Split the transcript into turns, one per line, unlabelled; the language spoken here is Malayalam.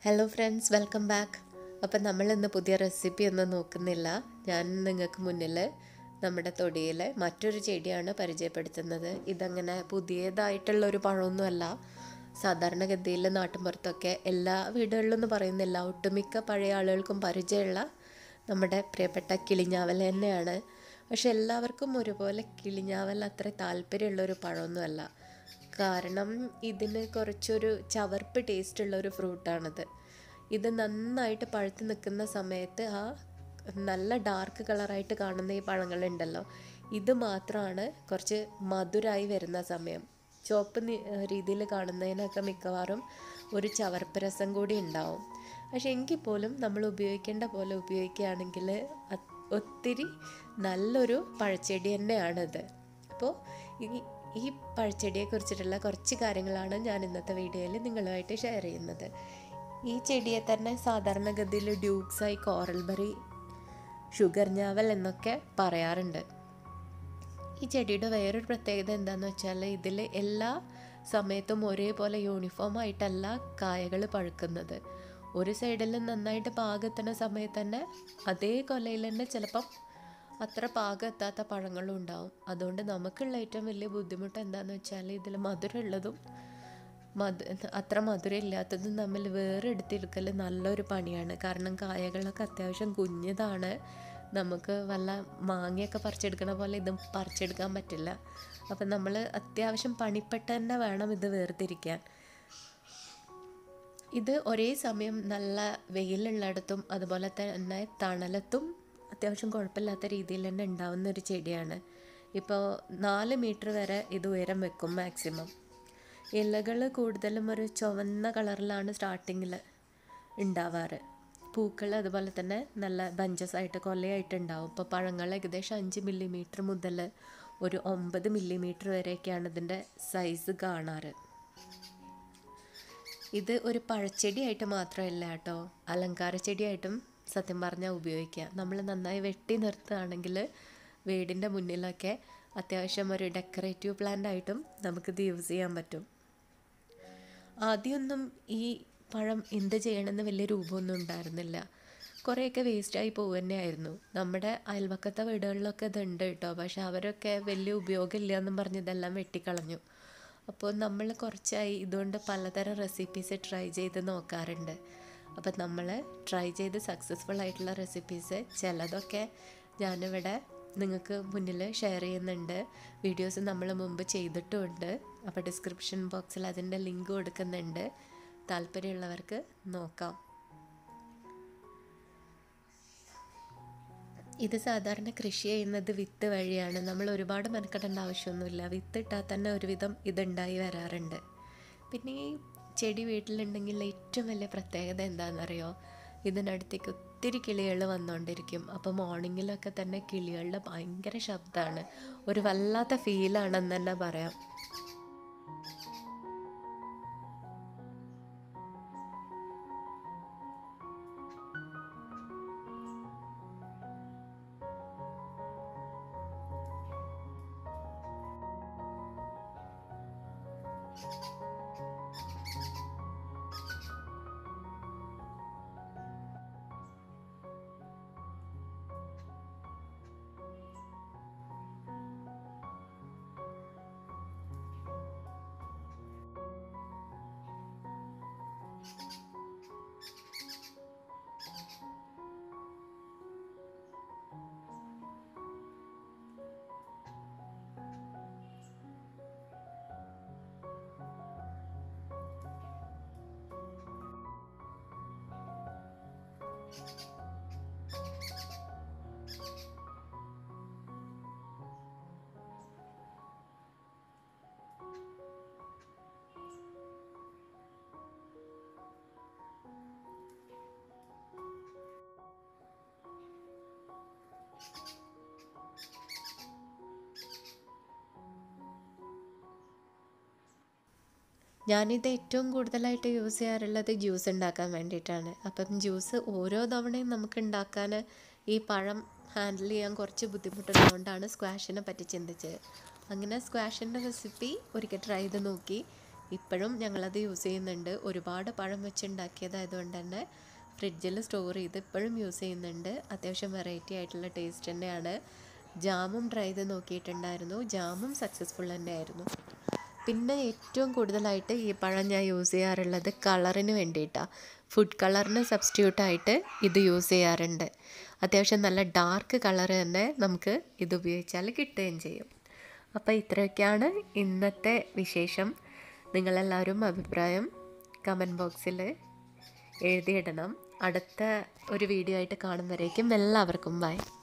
ഹലോ ഫ്രണ്ട്സ് വെൽക്കം ബാക്ക് അപ്പം നമ്മൾ ഇന്ന് പുതിയ റെസിപ്പി ഒന്നും നോക്കുന്നില്ല ഞാൻ നിങ്ങൾക്ക് മുന്നിൽ നമ്മുടെ തൊടിയിലെ മറ്റൊരു ചെടിയാണ് പരിചയപ്പെടുത്തുന്നത് ഇതങ്ങനെ പുതിയതായിട്ടുള്ള ഒരു പഴമൊന്നുമല്ല സാധാരണഗതിയിൽ നാട്ടിൻപുറത്തൊക്കെ എല്ലാ വീടുകളിലും എന്ന് പറയുന്നില്ല ഒട്ടുമിക്ക പഴയ ആളുകൾക്കും പരിചയമുള്ള നമ്മുടെ പ്രിയപ്പെട്ട കിളിഞ്ഞാവൽ തന്നെയാണ് പക്ഷെ എല്ലാവർക്കും ഒരുപോലെ കിളിഞ്ഞാവൽ അത്ര താല്പര്യമുള്ള ഒരു പഴമൊന്നുമല്ല കാരണം ഇതിന് കുറച്ചൊരു ചവർപ്പ് ടേസ്റ്റ് ഉള്ള ഒരു ഫ്രൂട്ടാണിത് ഇത് നന്നായിട്ട് പഴുത്ത് നിൽക്കുന്ന സമയത്ത് ആ നല്ല ഡാർക്ക് കളറായിട്ട് കാണുന്ന ഈ പഴങ്ങളുണ്ടല്ലോ ഇത് മാത്രമാണ് കുറച്ച് മധുരമായി വരുന്ന സമയം ചുവപ്പ് രീതിയിൽ കാണുന്നതിനൊക്കെ മിക്കവാറും ഒരു ചവർപ്പ് രസം കൂടി ഉണ്ടാവും പക്ഷെ എങ്കിൽ പോലും നമ്മൾ ഉപയോഗിക്കേണ്ട പോലെ ഉപയോഗിക്കുകയാണെങ്കിൽ ഒത്തിരി നല്ലൊരു പഴച്ചെടി തന്നെയാണിത് അപ്പോൾ ഈ ഈ പഴച്ചെടിയെക്കുറിച്ചിട്ടുള്ള കുറച്ച് കാര്യങ്ങളാണ് ഞാൻ ഇന്നത്തെ വീഡിയോയിൽ നിങ്ങളുമായിട്ട് ഷെയർ ചെയ്യുന്നത് ഈ ചെടിയെ തന്നെ സാധാരണഗതിയിൽ ഡ്യൂക്സായി കോറൽബറി ഷുഗർ ഞാവൽ എന്നൊക്കെ പറയാറുണ്ട് ഈ ചെടിയുടെ വേറൊരു പ്രത്യേകത എന്താണെന്ന് വെച്ചാൽ ഇതിൽ എല്ലാ സമയത്തും ഒരേപോലെ യൂണിഫോം ആയിട്ടല്ല കായകൾ പഴുക്കുന്നത് ഒരു സൈഡിൽ നന്നായിട്ട് പാകെത്തുന്ന സമയത്ത് തന്നെ അതേ കൊലയിൽ തന്നെ ചിലപ്പം അത്ര പാകെത്താത്ത പഴങ്ങളും ഉണ്ടാവും അതുകൊണ്ട് നമുക്കുള്ള ഏറ്റവും വലിയ ബുദ്ധിമുട്ട് എന്താണെന്ന് വെച്ചാൽ ഇതിൽ മധുരമുള്ളതും മധു അത്ര മധുരം ഇല്ലാത്തതും തമ്മിൽ വേറെ എടുത്തെടുക്കൽ നല്ലൊരു പണിയാണ് കാരണം കായകളൊക്കെ അത്യാവശ്യം കുഞ്ഞതാണ് നമുക്ക് വല്ല മാങ്ങയൊക്കെ പറിച്ചെടുക്കണ പോലെ ഇതും പറിച്ചെടുക്കാൻ പറ്റില്ല അപ്പം നമ്മൾ അത്യാവശ്യം പണിപ്പെട്ട് തന്നെ വേണം ഇത് വേർതിരിക്കാൻ ഇത് ഒരേ സമയം നല്ല വെയിലുള്ളിടത്തും അതുപോലെ തന്നെ തണലത്തും അത്യാവശ്യം കുഴപ്പമില്ലാത്ത രീതിയിൽ തന്നെ ഉണ്ടാവുന്ന ഒരു ചെടിയാണ് ഇപ്പോൾ നാല് മീറ്റർ വരെ ഇത് ഉയരം വെക്കും മാക്സിമം ഇലകൾ കൂടുതലും ഒരു ചുവന്ന കളറിലാണ് സ്റ്റാർട്ടിങ്ങിൽ ഉണ്ടാവാറ് പൂക്കൾ അതുപോലെ തന്നെ നല്ല ബഞ്ചസ് ആയിട്ട് കൊലയായിട്ട് ഉണ്ടാവും ഇപ്പോൾ പഴങ്ങൾ ഏകദേശം അഞ്ച് മില്ലിമീറ്റർ മുതൽ ഒരു ഒമ്പത് മില്ലിമീറ്റർ വരെയൊക്കെയാണ് ഇതിൻ്റെ സൈസ് കാണാറ് ഇത് ഒരു പഴച്ചെടിയായിട്ട് മാത്രമല്ല കേട്ടോ അലങ്കാര ചെടിയായിട്ടും സത്യം പറഞ്ഞാൽ ഉപയോഗിക്കുക നമ്മൾ നന്നായി വെട്ടി നിർത്തുകയാണെങ്കിൽ വീടിൻ്റെ മുന്നിലൊക്കെ അത്യാവശ്യം ഒരു ഡെക്കറേറ്റീവ് പ്ലാന്റ് ആയിട്ടും നമുക്കിത് യൂസ് ചെയ്യാൻ പറ്റും ആദ്യമൊന്നും ഈ പഴം എന്ത് ചെയ്യണമെന്ന് വലിയ രൂപമൊന്നും ഉണ്ടായിരുന്നില്ല കുറേയൊക്കെ വേസ്റ്റായി പോകുക തന്നെയായിരുന്നു നമ്മുടെ അയൽവക്കത്തെ വീടുകളിലൊക്കെ ഇതുണ്ട് കേട്ടോ പക്ഷെ അവരൊക്കെ വലിയ ഉപയോഗമില്ല എന്നും പറഞ്ഞ് ഇതെല്ലാം വെട്ടിക്കളഞ്ഞു അപ്പോൾ നമ്മൾ കുറച്ചായി ഇതുകൊണ്ട് പലതരം റെസിപ്പീസ് ട്രൈ ചെയ്ത് നോക്കാറുണ്ട് അപ്പം നമ്മൾ ട്രൈ ചെയ്ത് സക്സസ്ഫുൾ ആയിട്ടുള്ള റെസിപ്പീസ് ചിലതൊക്കെ ഞാനിവിടെ നിങ്ങൾക്ക് മുന്നിൽ ഷെയർ ചെയ്യുന്നുണ്ട് വീഡിയോസ് നമ്മൾ മുമ്പ് ചെയ്തിട്ടുമുണ്ട് അപ്പോൾ ഡിസ്ക്രിപ്ഷൻ ബോക്സിൽ അതിൻ്റെ ലിങ്ക് കൊടുക്കുന്നുണ്ട് താല്പര്യമുള്ളവർക്ക് നോക്കാം ഇത് സാധാരണ കൃഷി ചെയ്യുന്നത് വിത്ത് വഴിയാണ് നമ്മൾ ഒരുപാട് മെനക്കെടേണ്ട ആവശ്യമൊന്നുമില്ല വിത്ത് ഇട്ടാൽ തന്നെ ഒരുവിധം ഇതുണ്ടായി വരാറുണ്ട് പിന്നെ ഈ ചെടി വീട്ടിലുണ്ടെങ്കിൽ ഏറ്റവും വലിയ പ്രത്യേകത എന്താണെന്നറിയോ ഇതിനടുത്തേക്ക് ഒത്തിരി കിളികൾ വന്നുകൊണ്ടിരിക്കും അപ്പോൾ മോർണിംഗിലൊക്കെ തന്നെ കിളികളുടെ ഭയങ്കര ശബ്ദമാണ് ഒരു വല്ലാത്ത ഫീലാണെന്ന് തന്നെ പറയാം ഞാനിത് ഏറ്റവും കൂടുതലായിട്ട് യൂസ് ചെയ്യാറുള്ളത് ജ്യൂസ് ഉണ്ടാക്കാൻ വേണ്ടിയിട്ടാണ് അപ്പം ജ്യൂസ് ഓരോ തവണയും നമുക്ക് ഉണ്ടാക്കാൻ ഈ പഴം ഹാൻഡിൽ ചെയ്യാൻ കുറച്ച് ബുദ്ധിമുട്ടുള്ളതുകൊണ്ടാണ് സ്ക്വാഷിനെ പറ്റി ചിന്തിച്ചത് അങ്ങനെ സ്ക്വാഷിൻ്റെ റെസിപ്പി ഒരിക്കൽ ട്രൈ ചെയ്ത് നോക്കി ഇപ്പോഴും ഞങ്ങളത് യൂസ് ചെയ്യുന്നുണ്ട് ഒരുപാട് പഴം വെച്ചുണ്ടാക്കിയതായതുകൊണ്ട് തന്നെ ഫ്രിഡ്ജിൽ സ്റ്റോർ ചെയ്ത് ഇപ്പോഴും യൂസ് ചെയ്യുന്നുണ്ട് അത്യാവശ്യം വെറൈറ്റി ആയിട്ടുള്ള ടേസ്റ്റ് തന്നെയാണ് ജാമും ട്രൈ ചെയ്ത് നോക്കിയിട്ടുണ്ടായിരുന്നു ജാമും സക്സസ്ഫുൾ തന്നെയായിരുന്നു പിന്നെ ഏറ്റവും കൂടുതലായിട്ട് ഈ പഴം ഞാൻ യൂസ് ചെയ്യാറുള്ളത് കളറിന് വേണ്ടിയിട്ടാണ് ഫുഡ് കളറിന് സബ്സ്റ്റിറ്റ്യൂട്ടായിട്ട് ഇത് യൂസ് ചെയ്യാറുണ്ട് അത്യാവശ്യം നല്ല ഡാർക്ക് കളർ തന്നെ നമുക്ക് ഇത് ഉപയോഗിച്ചാൽ കിട്ടുകയും ചെയ്യും അപ്പോൾ ഇത്രയൊക്കെയാണ് ഇന്നത്തെ വിശേഷം നിങ്ങളെല്ലാവരും അഭിപ്രായം കമൻറ്റ് ബോക്സിൽ എഴുതിയിടണം അടുത്ത ഒരു വീഡിയോ ആയിട്ട് കാണും വരേക്കും എല്ലാവർക്കും ബൈ